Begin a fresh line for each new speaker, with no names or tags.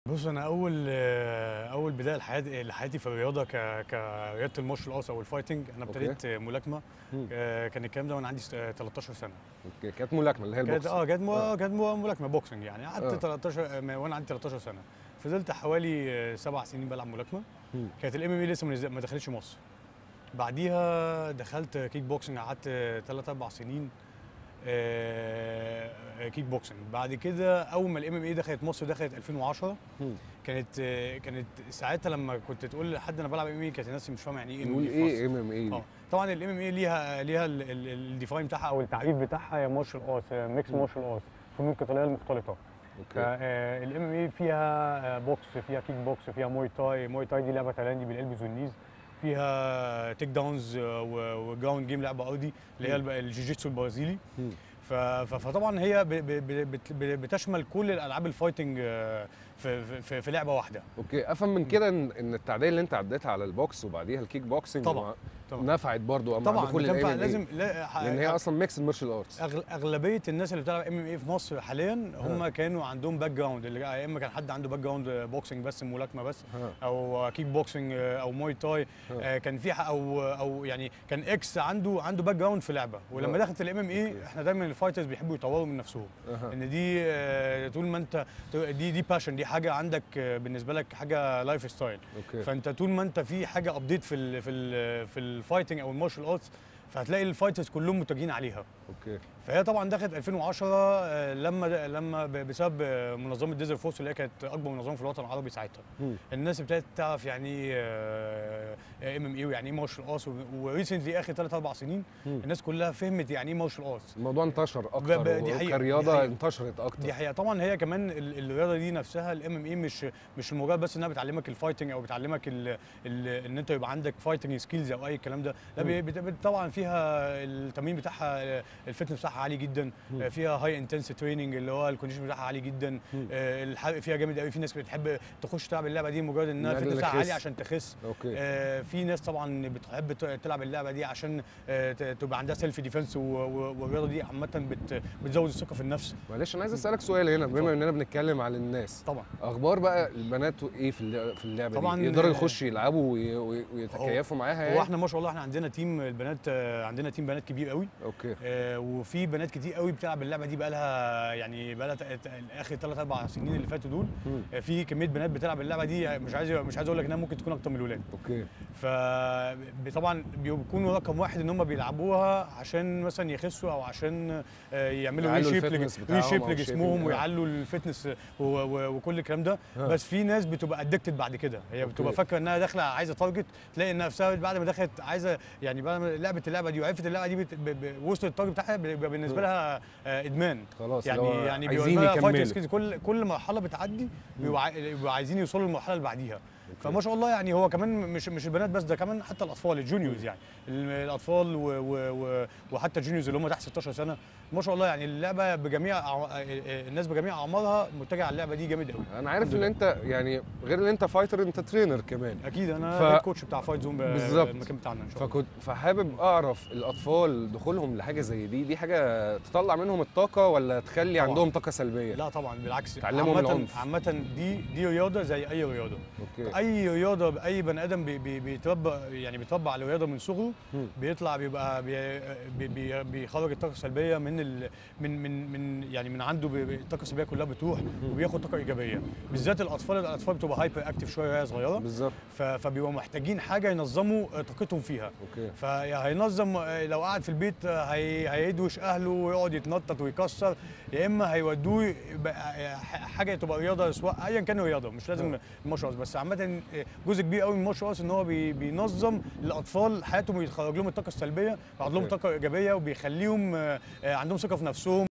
بُص، أنا أول أول بداية لحياتي لحياتي في الرياضة ك كرياضة المارشال آرتس أو الfighting أنا
أوكي.
ابتديت ملاكمة
إمم.
آآ، كان الكلام ده وأنا عندي س 13 سنة.
أوكي، كانت ملاكمة اللي هي
كانت
الbox
آه، كانت م
آه.
كانت م ملاكمة boxing يعني
آه.
قعدت 13 م وأنا عندي 13 سنة. فضلت حوالي 7 سنين بالعب ملاكمة.
إمم.
كانت الMMA لسه ما نز ما دخلتش مصر. بعديها دخلت kick boxing قعدت 3، 4 سنين آآ، kick boxing. بعد كده أول ما الMMA دخلت مصر دخلت 2010
إمم.
كانت كانت ساعتها لمّا كنت تقول لحد أنا بالعب MMA كانت الناس مش فاهمة يعني إيه
نقول
MMA في
إيه
مصر.
MMA
آه،
دي؟
طبعًا الMMA ليها ليها ال ال الdefine بتاعها أو التعريف بتاعها هي martial arts mixed
إمم.
martial arts فنون قتالية المختلطة. ف
أوكي.
آآ، الMMA فيها بوكس، فيها kick box، فيها muay thai، muay thai دي لعبة تايلاندي بالelbows والknees. فيها take downs و وground game لعبة أرضي اللي هي
إمم.
الب الجوجيتسو البرازيلي.
إمم.
ف ف فطبعًا هي ب ب ب بت بتشمل كل الألعاب الfighting في في في لعبة واحدة.
أوكي، أفهم من كده إن إن التعدية اللي أنت عديتها على الbox وبعديها الkick boxing
طبعًا،
و
طبعًا.
نفعت برضه مع
طبعًا
دخول
بتنفع
الMMA
لازم لا ح
لأن هي أصلًا mixed martial arts.
أغل أغلبية الناس اللي بتلعب MMA في مصر حاليًا هم
آه.
كانوا عندهم background اللي يا إما كان حد عنده background boxing بس ملاكمة بس
ها.
أو kick boxing أو muay thai
آه.
آآ، كان في ح أو أو يعني كان X عنده عنده background في لعبة ولمّا
آه.
دخلت الMMA
أوكي.
إحنا دايمًا الfighters بيحبوا يطوروا من نفسهم.
أها.
إن دي آآ، طول ما أنت ت دي دي passion دي حاجة عندك بالنسبة لك حاجة life style.
أوكي.
فأنت طول ما أنت في حاجة update في ال في ال في الfighting أو الmartial arts فهتلاقي الfighters كلهم متجهين عليها.
أوكي.
فهي طبعًا دخلت 2010 آآ، لمّا د لمّا ب بسبب منظمة desert force اللي هي كانت أكبر منظمة في الوطن العربي ساعتها.
إمم.
الناس ابتدت تعرف يعني إيه MMA ويعني إيه martial arts و وrecently آخر 3، 4 سنين
إمم.
الناس كلها فهمت يعني إيه martial arts.
الموضوع انتشر
ب
أكتر
ب دي حقيقة، دي
وكرياضة
حقيقة.
انتشرت أكتر.
دي حقيقة، طبعًا هي كمان ال الرياضة دي نفسها الMMA مش مش لمجرد بس إنها بتعلمك الfighting أو بتعلمك ال ال إن أنت يبقى عندك fighting skills أو أي الكلام ده، لا
إمم.
ب بت بت طبعًا فيها التمرين بتاعها الfitness بتاعها عالي جدًا،
إمم.
فيها high intensity training اللي هو الconditioning بتاعها عالي جدًا،
إمم.
آآ، الحرق فيها جامد أوي، في ناس بتحب تخش تلعب اللعبة دي مجرد إنها
من أجل
الfitness بتاعها عالي
الخس.
عشان تخس.
أوكي.
آآ، في ناس طبعًا بتحب ت تلعب اللعبة دي عشان آآ، ت تبقى عندها self defense و و والرياضة دي عامةً بت بتزود الثقة في النفس.
معلش أنا عايز أسألك سؤال هنا بما
اتفضل.
إننا بنتكلم على الناس.
طبعًا.
أخبار بقى البنات إيه في الل في اللعبة
طبعًا
دي؟ يقدروا يخشوا يلعبوا وي وي ويتكيفوا معاها
هو
يعني؟
إحنا ما شاء الله إحنا عندنا تيم البنات عندنا تيم بنات كبير أوي.
أوكي.
آآ، وفي بنات كتير أوي بتلعب اللعبة دي بقى لها يعني بقى لها ت ت آخر 3، 4 سنين اللي فاتوا دول
إمم.
آآ، في كمية بنات بتلعب اللعبة دي مش عايز مش عايز أقول لك إنها ممكن تكون أكتر من الولاد.
أوكي.
ف ب طبعًا بيكونوا رقم 1 إن هم بيلعبوها عشان مثلًا يخسوا أو عشان آآ، يعملوا
يعلوا
reshape لج
الfitness بتاعهم
reshape
أو
لجسمهم
shaping آه.
ويعلوا الfitness و و وكل الكلام ده،
آه.
بس في ناس بتبقى addicted بعد كده، هي بتبقى
أوكي.
فاكرة إنها داخلة عايزة target تلاقي نفسها بعد ما دخلت عايزة يعني بعد ما لعبت اللعبة دي وعرفت اللعبة دي بت ب ب وصلت الtarget بتاعها بيبقى بالنسبة
إمم.
لها آآ، إدمان.
خلاص
يعني
اللي هو
يعني بيبقى
عايزين
لها fighting
يكملوا.
skills كل كل مرحلة بتعدي
إمم.
بيبقوا عاي بيبقوا عايزين يوصلوا للمرحلة اللي بعديها.
أوكي.
فما شاء الله يعني هو كمان مش مش البنات بس ده كمان حتى الأطفال الjuniors
إمم.
يعني ال الأطفال و و و وحتى الjuniors اللي هم تحت 16 سنة، ما شاء الله يعني اللعبة بجميع أع آآ، الناس بجميع أعمارها متجهة على اللعبة دي جامد أوي.
أنا عارف
الحمد
إن
لله.
أنت يعني غير إن أنت fighter أنت trainer كمان.
أكيد أنا
ف
head coach بتاع fight zone ب
بالضبط.
المكان بتاعنا إن شاء الله.
فكنت فحابب أعرف الأطفال دخولهم لحاجة زي دي، دي حاجة تطلّع منهم الطاقة والّا تخلّي
طبعًا.
عندهم طاقة سلبية؟
لا طبعًا بالعكس
تعلمهم
عامةً
العنف.
عامةً دي دي رياضة زي أي رياضة.
أوكي.
أي رياضة أي بني آدم بي بي بيتربى يعني بيتربى على الرياضة من صغره
إمم.
بيطلع بيبقى بي بي بي بيخرج الطاقة السلبية من ال من من من يعني من عنده ب ب الطاقة السلبية كلها بتروح
إمم.
وبياخد طاقة إيجابية، بالذات الأطفال الأطفال بتبقى hyper active شوية وهي صغيرة
بالضبط.
ف فبيبقوا محتاجين حاجة ينظموا طاقتهم فيها.
أوكي.
فيا هينظم لو قعد في البيت هي هيدوش أهله ويقعد يتنطط ويكسر، يا إما هيودوه بقى ح حاجة تبقى رياضة سواء أيًا كان الرياضة مش لازم
آه.
martial arts بس عامةً جزء كبير أوي من martial arts إن هو بي بينظم للأطفال حياتهم ويخرج لهم الطاقة السلبية ويعود لهم
أوكي.
طاقة إيجابية وبيخليهم آآ، عندهم ثقة في نفسهم.